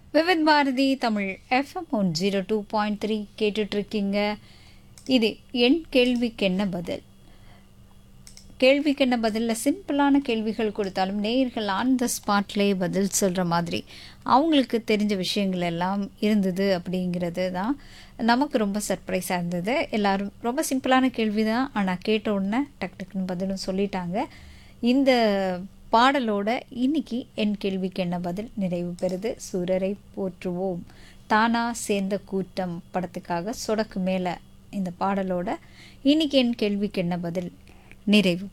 Vividh Bharati Tamil FM one zero two point three கேட்டுட்ருக்கீங்க இது என் கேள்விக்கு என்ன பதில் கேள்விக்கு என்ன பதிலில் சிம்பிளான கேள்விகள் கொடுத்தாலும் நேயர்கள் ஆன் த ஸ்பாட்லேயே பதில் சொல்கிற மாதிரி அவங்களுக்கு தெரிஞ்ச விஷயங்கள் எல்லாம் இருந்தது அப்படிங்கிறது தான் நமக்கு ரொம்ப சர்ப்ரைஸாக இருந்தது எல்லாரும் ரொம்ப சிம்பிளான கேள்வி தான் ஆனால் கேட்ட உடனே டக் டக்குன்னு பதிலும் சொல்லிட்டாங்க இந்த பாடலோட இன்னைக்கு என் கேள்விக்கு என்ன பதில் நிறைவு பெறுது சூரரை போற்றுவோம் தானா சேர்ந்த கூட்டம் படத்துக்காக சொடக்கு மேலே இந்த பாடலோட இன்னைக்கு என் கேள்விக்கு என்ன பதில் நிறைவு